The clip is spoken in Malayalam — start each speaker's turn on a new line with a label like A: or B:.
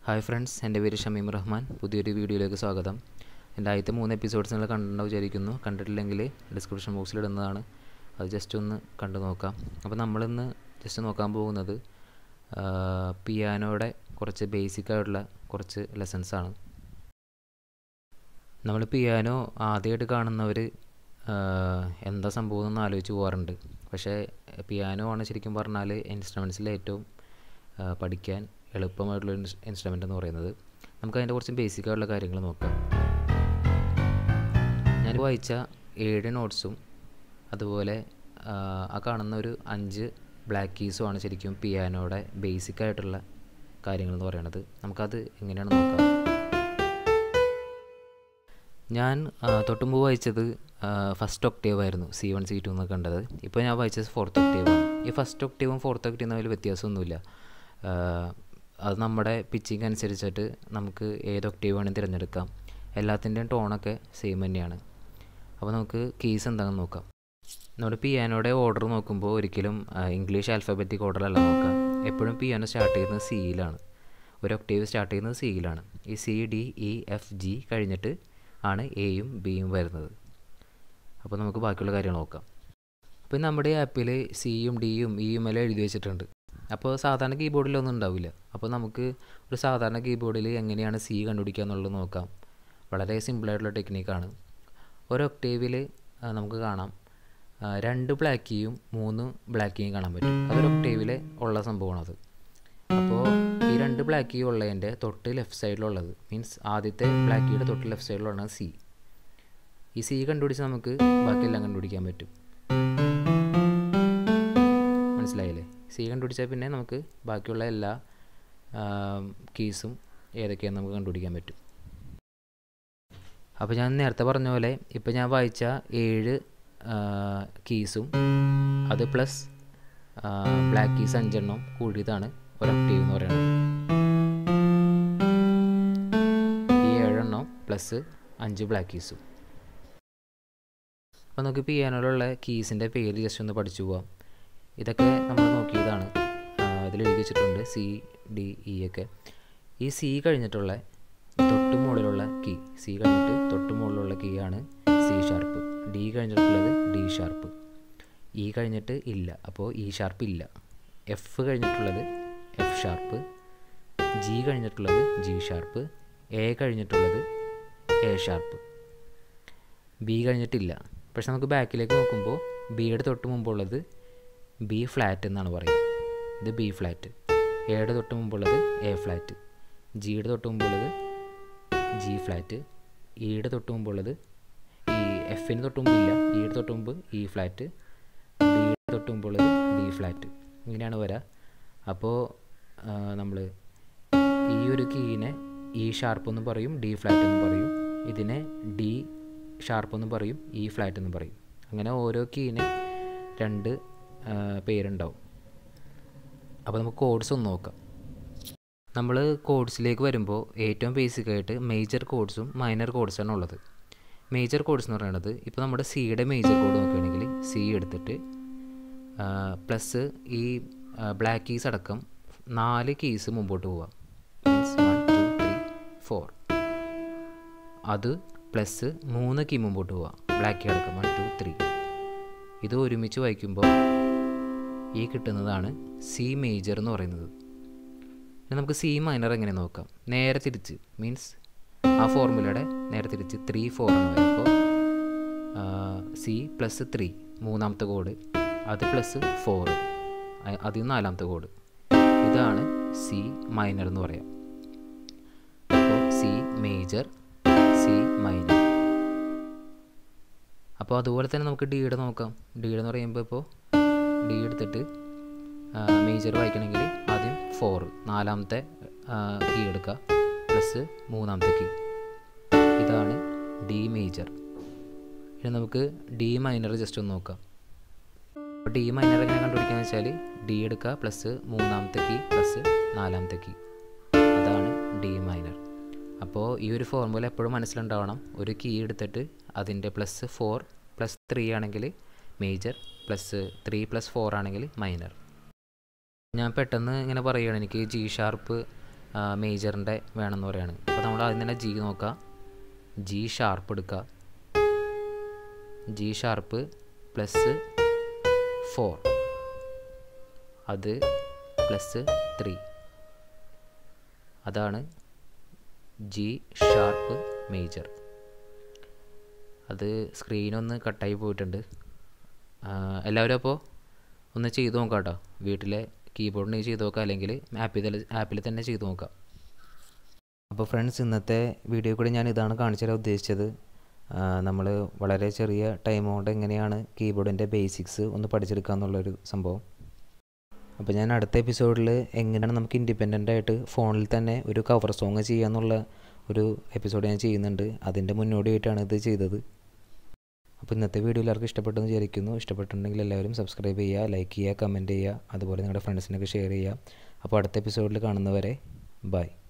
A: ഹായ് ഫ്രണ്ട്സ് എൻ്റെ പേര് ഷമീം റഹ്മാൻ പുതിയൊരു വീഡിയോയിലേക്ക് സ്വാഗതം എൻ്റെ ആദ്യത്തെ മൂന്ന് എപ്പിസോഡ്സ് നിങ്ങൾ കണ്ടിട്ടുണ്ടാവും വിചാരിക്കുന്നു കണ്ടിട്ടില്ലെങ്കിൽ ഡിസ്ക്രിപ്ഷൻ ബോക്സിൽ ഇടുന്നതാണ് അത് ജസ്റ്റ് ഒന്ന് കണ്ടു നോക്കാം അപ്പോൾ നമ്മളിന്ന് ജസ്റ്റ് നോക്കാൻ പോകുന്നത് പിയാനോയുടെ കുറച്ച് ബേസിക് ആയിട്ടുള്ള കുറച്ച് ലെസൺസ് ആണ് നമ്മൾ പിയാനോ ആദ്യമായിട്ട് കാണുന്നവർ എന്താ സംഭവം എന്ന് ആലോചിച്ച് പോകാറുണ്ട് പക്ഷേ പിയാനോ ആണ് ശരിക്കും പറഞ്ഞാൽ ഇൻസ്ട്രുമെൻസിൽ ഏറ്റവും പഠിക്കാൻ എളുപ്പമായിട്ടുള്ള ഇൻസ്ട്രുമെൻ്റ് എന്ന് പറയുന്നത് നമുക്ക് അതിൻ്റെ കുറച്ച് ബേസിക് ആയിട്ടുള്ള കാര്യങ്ങൾ നോക്കാം ഞാൻ വായിച്ച ഏഴ് നോട്ട്സും അതുപോലെ ആ കാണുന്ന ഒരു അഞ്ച് ബ്ലാക്ക് കീസും ആണ് ശരിക്കും പിയാനോയുടെ ബേസിക് ആയിട്ടുള്ള കാര്യങ്ങൾ എന്ന് പറയുന്നത് നമുക്കത് എങ്ങനെയാണ് നോക്കാം ഞാൻ തൊട്ടുമുമ്പ് വായിച്ചത് ഫസ്റ്റ് ഒക്ടേവ് ആയിരുന്നു സി വൺ സി ടു എന്നൊക്കെ കണ്ടത് ഇപ്പോൾ ഞാൻ വായിച്ചത് ഫോർത്ത് ഒക്ടേവ് ആണ് ഈ ഫസ്റ്റ് ഒക്ടേവും ഫോർത്ത് ഒക്ടേവും തമ്മിൽ വ്യത്യാസമൊന്നുമില്ല അത് നമ്മുടെ പിച്ചിങ് അനുസരിച്ചിട്ട് നമുക്ക് ഏത് ഒക്ടേവ് വേണമെങ്കിൽ തിരഞ്ഞെടുക്കാം എല്ലാത്തിൻ്റെയും ടോണൊക്കെ സെയിം തന്നെയാണ് അപ്പോൾ നമുക്ക് കീസ് എന്താണെന്ന് നോക്കാം നമ്മുടെ പിയാനോയുടെ ഓർഡർ നോക്കുമ്പോൾ ഒരിക്കലും ഇംഗ്ലീഷ് ആൽഫബറ്റിക് ഓർഡറല്ല നോക്കാം എപ്പോഴും പിയാനോ സ്റ്റാർട്ട് ചെയ്യുന്നത് സിയിലാണ് ഒരു ഒക്ടേവ് സ്റ്റാർട്ട് ചെയ്യുന്നത് സിയിലാണ് ഈ C D E F G കഴിഞ്ഞിട്ട് ആണ് എയും ബിയും വരുന്നത് അപ്പോൾ നമുക്ക് ബാക്കിയുള്ള കാര്യങ്ങൾ നോക്കാം അപ്പോൾ നമ്മുടെ ആപ്പിൽ സിയും ഡിയും ഇയും എല്ലാം എഴുതി വെച്ചിട്ടുണ്ട് അപ്പോൾ സാധാരണ കീബോർഡിലൊന്നും ഉണ്ടാവില്ല അപ്പോൾ നമുക്ക് ഒരു സാധാരണ കീബോർഡിൽ എങ്ങനെയാണ് സി കണ്ടുപിടിക്കുക എന്നുള്ളത് നോക്കാം വളരെ സിമ്പിളായിട്ടുള്ള ടെക്നിക്കാണ് ഒരു ഒക്ടേവിൽ നമുക്ക് കാണാം രണ്ട് ബ്ലാക്ക് കീയും മൂന്ന് ബ്ലാക്ക് കീയും കാണാൻ പറ്റും അതൊരു ഒക്ടേവിൽ ഉള്ള സംഭവമാണത് അപ്പോൾ ഈ രണ്ട് ബ്ലാക്ക് കീ ഉള്ളതിൻ്റെ തൊട്ട് ലെഫ്റ്റ് സൈഡിലുള്ളത് മീൻസ് ആദ്യത്തെ ബ്ലാക്ക് കീയുടെ തൊട്ട് ലെഫ്റ്റ് സൈഡിലുള്ളതാണ് സി ഈ സി കണ്ടുപിടിച്ച് നമുക്ക് ബാക്കിയെല്ലാം കണ്ടുപിടിക്കാൻ പറ്റും മനസ്സിലായില്ലേ സി കണ്ടുപിടിച്ചാൽ പിന്നെ നമുക്ക് ബാക്കിയുള്ള എല്ലാ കീസും ഏതൊക്കെയാണെന്ന് നമുക്ക് കണ്ടുപിടിക്കാൻ പറ്റും അപ്പോൾ ഞാൻ നേരത്തെ പറഞ്ഞ പോലെ ഇപ്പോൾ ഞാൻ വായിച്ച ഏഴ് കീസും അത് പ്ലസ് ബ്ലാക്ക് കീസ് അഞ്ചെണ്ണം കൂടിയതാണ് ഒരു ഒക്ടീവ് എന്ന് പറയുന്നത് ഈ ഏഴെണ്ണം പ്ലസ് അഞ്ച് ബ്ലാക്ക് കീസും അപ്പോൾ നമുക്ക് പിയാനോയിലുള്ള കീസിൻ്റെ പേര് ജസ്റ്റ് ഒന്ന് പഠിച്ചു പോവാം ഇതൊക്കെ നമ്മൾ നോക്കിയതാണ് അതിൽ എഴുതി വെച്ചിട്ടുണ്ട് സി ഡി ഇ ഒക്കെ ഈ സി കഴിഞ്ഞിട്ടുള്ള തൊട്ട് മുകളിലുള്ള കീ സി കഴിഞ്ഞിട്ട് തൊട്ട് മുകളിലുള്ള കീ ആണ് സി ഷാർപ്പ് ഡി കഴിഞ്ഞിട്ടുള്ളത് ഡി ഷാർപ്പ് ഇ കഴിഞ്ഞിട്ട് ഇല്ല അപ്പോൾ ഇ ഷാർപ്പ് ഇല്ല എഫ് കഴിഞ്ഞിട്ടുള്ളത് എഫ് ഷാർപ്പ് ജി കഴിഞ്ഞിട്ടുള്ളത് ജി ഷാർപ്പ് എ കഴിഞ്ഞിട്ടുള്ളത് എ ഷാർപ്പ് ബി കഴിഞ്ഞിട്ടില്ല പക്ഷെ നമുക്ക് ബാക്കിലേക്ക് നോക്കുമ്പോൾ ബിയുടെ തൊട്ട് മുമ്പുള്ളത് ബി ഫ്ലാറ്റ് എന്നാണ് പറയുക ഇത് ബി ഫ്ലാറ്റ് എയുടെ തൊട്ട് മുമ്പുള്ളത് എ ഫ്ലാറ്റ് ജിയുടെ തൊട്ട് മുമ്പുള്ളത് ജി ഫ്ലാറ്റ് ഇയുടെ തൊട്ട് മുമ്പുള്ളത് ഈ എഫിന് തൊട്ട് മുമ്പില്ല ഇയുടെ തൊട്ട് മുമ്പ് ഇ ഫ്ലാറ്റ് ഡിയുടെ തൊട്ട് മുമ്പുള്ളത് ഡി ഫ്ലാറ്റ് ഇങ്ങനെയാണ് വരിക അപ്പോൾ നമ്മൾ ഈ ഒരു കീനെ ഇ ഷാർപ്പ് എന്ന് പറയും ഡി ഫ്ലാറ്റ് എന്ന് പറയും ഇതിനെ ഡി ഷാർപ്പ് എന്ന് പറയും ഇ ഫ്ലാറ്റ് എന്ന് പറയും അങ്ങനെ ഓരോ കീന് രണ്ട് പേരുണ്ടാവും അപ്പോൾ നമുക്ക് കോഡ്സ് ഒന്ന് നോക്കാം നമ്മൾ കോഡ്സിലേക്ക് വരുമ്പോൾ ഏറ്റവും ബേസിക് ആയിട്ട് മേജർ കോഡ്സും മൈനർ കോഡ്സാണ് ഉള്ളത് മേജർ കോഡ്സ് എന്ന് പറയുന്നത് ഇപ്പോൾ നമ്മുടെ സിയുടെ മേജർ കോഡ് നോക്കുകയാണെങ്കിൽ സി എടുത്തിട്ട് പ്ലസ് ഈ ബ്ലാക്ക് കീസ് അടക്കം നാല് കീസ് മുമ്പോട്ട് പോവാം means one two three four അത് പ്ലസ് മൂന്ന് കീ മുമ്പോട്ട് പോവാം ബ്ലാക്ക് കീ അടക്കം വൺ ടു ത്രീ ഇത് ഒരുമിച്ച് വായിക്കുമ്പോൾ ഈ കിട്ടുന്നതാണ് സി മേജർ എന്ന് പറയുന്നത് ഇനി നമുക്ക് സി മൈനർ എങ്ങനെ നോക്കാം നേരെ തിരിച്ച് മീൻസ് ആ ഫോർമുലയുടെ നേരെ തിരിച്ച് ത്രീ ഫോർ ആണ് വരുമ്പോൾ സി പ്ലസ് ത്രീ മൂന്നാമത്തെ കോഡ് അത് പ്ലസ് ഫോർ അതിൽ നാലാമത്തെ കോഡ് ഇതാണ് സി മൈനർ എന്ന് പറയാം അപ്പോൾ സി മേജർ സി മൈനർ അപ്പോൾ അതുപോലെ തന്നെ നമുക്ക് ഡിയുടെ നോക്കാം ഡിയുടെ എന്ന് പറയുമ്പോൾ ഇപ്പോൾ ഡി എടുത്തിട്ട് മേജർ വായിക്കണമെങ്കിൽ ആദ്യം ഫോർ നാലാമത്തെ കീ എടുക്കുക പ്ലസ് മൂന്നാമത്തെ കീ ഇതാണ് ഡി മേജർ ഇനി നമുക്ക് ഡി മൈനർ ജസ്റ്റ് ഒന്ന് നോക്കാം അപ്പോൾ ഡി മൈനർ എങ്ങനെ കണ്ടുപിടിക്കാന്ന് വെച്ചാൽ ഡി എടുക്കുക പ്ലസ് മൂന്നാമത്തെ കീ പ്ലസ് നാലാമത്തെ കീ അതാണ് ഡി മൈനർ അപ്പോൾ ഈ ഒരു ഫോർമുല എപ്പോഴും മനസ്സിലുണ്ടാവണം ഒരു കീ എടുത്തിട്ട് അതിൻ്റെ പ്ലസ് ഫോർ പ്ലസ് ത്രീ ആണെങ്കിൽ major plus three plus four ആണെങ്കിൽ മൈനർ ഞാൻ പെട്ടെന്ന് ഇങ്ങനെ പറയുകയാണ് എനിക്ക് ജി ഷാർപ്പ് മേജറിൻ്റെ വേണമെന്ന് പറയാണ് അപ്പോൾ നമ്മൾ ആദ്യം തന്നെ ജി നോക്കുക ജി ഷാർപ്പ് എടുക്കുക ജി ഷാർപ്പ് പ്ലസ് ഫോർ അത് പ്ലസ് ത്രീ അതാണ് ജി ഷാർപ്പ് മേജർ അത് സ്ക്രീനൊന്ന് കട്ടായി പോയിട്ടുണ്ട് എല്ലാവരും അപ്പോൾ ഒന്ന് ചെയ്ത് നോക്കാം കേട്ടോ വീട്ടിലെ കീബോർഡിന് ചെയ്ത് നോക്കാം അല്ലെങ്കിൽ ആപ്പിൽ ആപ്പിൽ തന്നെ ചെയ്ത് നോക്കാം അപ്പോൾ ഫ്രണ്ട്സ് ഇന്നത്തെ വീഡിയോ കൂടി ഞാൻ ഇതാണ് കാണിച്ചു തരാൻ ഉദ്ദേശിച്ചത് നമ്മൾ വളരെ ചെറിയ ടൈം കൊണ്ട് എങ്ങനെയാണ് കീബോർഡിൻ്റെ ബേസിക്സ് ഒന്ന് പഠിച്ചെടുക്കുക എന്നുള്ളൊരു സംഭവം അപ്പോൾ ഞാൻ അടുത്ത എപ്പിസോഡിൽ എങ്ങനെയാണ് നമുക്ക് ഇൻഡിപെൻഡൻ്റ് ആയിട്ട് ഫോണിൽ തന്നെ ഒരു കവർ സോങ് ചെയ്യാന്നുള്ള ഒരു എപ്പിസോഡ് ഞാൻ ചെയ്യുന്നുണ്ട് അതിൻ്റെ മുന്നോടിയായിട്ടാണ് ഇത് ചെയ്തത് അപ്പോൾ ഇന്നത്തെ വീഡിയോ എല്ലാവർക്കും ഇഷ്ടപ്പെട്ടെന്ന് വിചാരിക്കുന്നു ഇഷ്ടപ്പെട്ടിട്ടുണ്ടെങ്കിൽ എല്ലാവരും സബ്സ്ക്രൈബ് ചെയ്യുക ലൈക്ക് ചെയ്യുക കമൻറ്റ് ചെയ്യുക അതുപോലെ നിങ്ങളുടെ ഫ്രണ്ട്സിനൊക്കെ ഷെയർ ചെയ്യുക അപ്പോൾ അടുത്ത എപ്പിസോഡിൽ കാണുന്നവരെ ബൈ